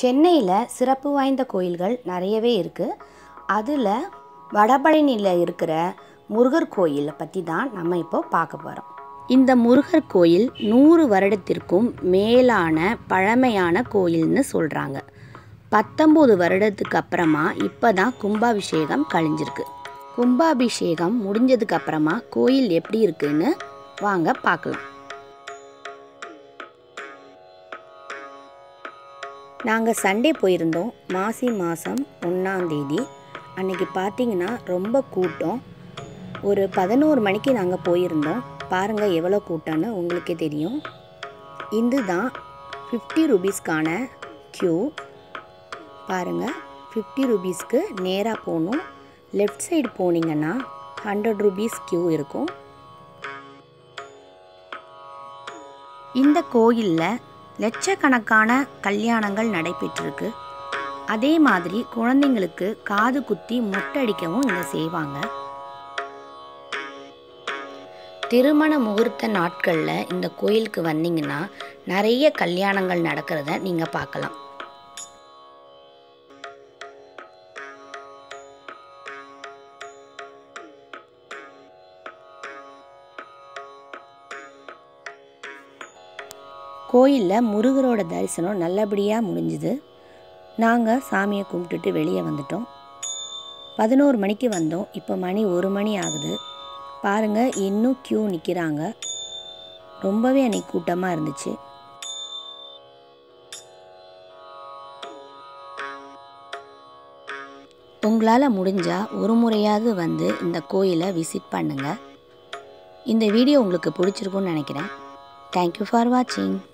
சென்னையில் சிறப்பு வாய்ந்த கோயில்கள் நிறையவே இருக்குது அதில் வடபழனியில் இருக்கிற முருகர் கோயிலை பற்றி தான் நம்ம இப்போ பார்க்க போகிறோம் இந்த முருகர் கோயில் நூறு வருடத்திற்கும் மேலான பழமையான கோயில்னு சொல்கிறாங்க பத்தொம்போது வருடத்துக்கு அப்புறமா இப்போ தான் கும்பாபிஷேகம் கழிஞ்சிருக்கு கும்பாபிஷேகம் முடிஞ்சதுக்கு அப்புறமா கோயில் எப்படி இருக்குன்னு வாங்க பார்க்கலாம் நாங்கள் சண்டே போயிருந்தோம் மாசி மாதம் ஒன்றாந்தேதி அன்னைக்கு பார்த்தீங்கன்னா ரொம்ப கூட்டம் ஒரு பதினோரு மணிக்கு நாங்கள் போயிருந்தோம் பாருங்கள் எவ்வளோ கூட்டம்னு உங்களுக்கே தெரியும் இதுதான் ஃபிஃப்டி ருபீஸ்க்கான க்யூ பாருங்கள் ஃபிஃப்டி ருபீஸ்க்கு நேராக போகணும் லெஃப்ட் சைடு போனீங்கன்னா ஹண்ட்ரட் ருபீஸ் க்யூ இருக்கும் இந்த கோயிலில் லட்சக்கணக்கான கல்யாணங்கள் நடைபெற்றிருக்கு அதே மாதிரி குழந்தைங்களுக்கு காது குத்தி மொட்டடிக்கவும் இங்கே செய்வாங்க திருமண முகூர்த்த நாட்களில் இந்த கோயிலுக்கு வந்தீங்கன்னா நிறைய கல்யாணங்கள் நடக்கிறத நீங்கள் பார்க்கலாம் கோயிலில் முருகரோட தரிசனம் நல்லபடியாக முடிஞ்சுது நாங்கள் சாமியை கும்பிட்டுட்டு வெளியே வந்துட்டோம் பதினோரு மணிக்கு வந்தோம் இப்போ மணி ஒரு மணி ஆகுது பாருங்கள் இன்னும் க்யூ நிற்கிறாங்க ரொம்பவே அன்னைக்கு கூட்டமாக இருந்துச்சு உங்களால் முடிஞ்சால் ஒரு முறையாவது வந்து இந்த கோயிலை விசிட் பண்ணுங்கள் இந்த வீடியோ உங்களுக்கு பிடிச்சிருக்குன்னு நினைக்கிறேன் தேங்க்யூ ஃபார் வாட்சிங்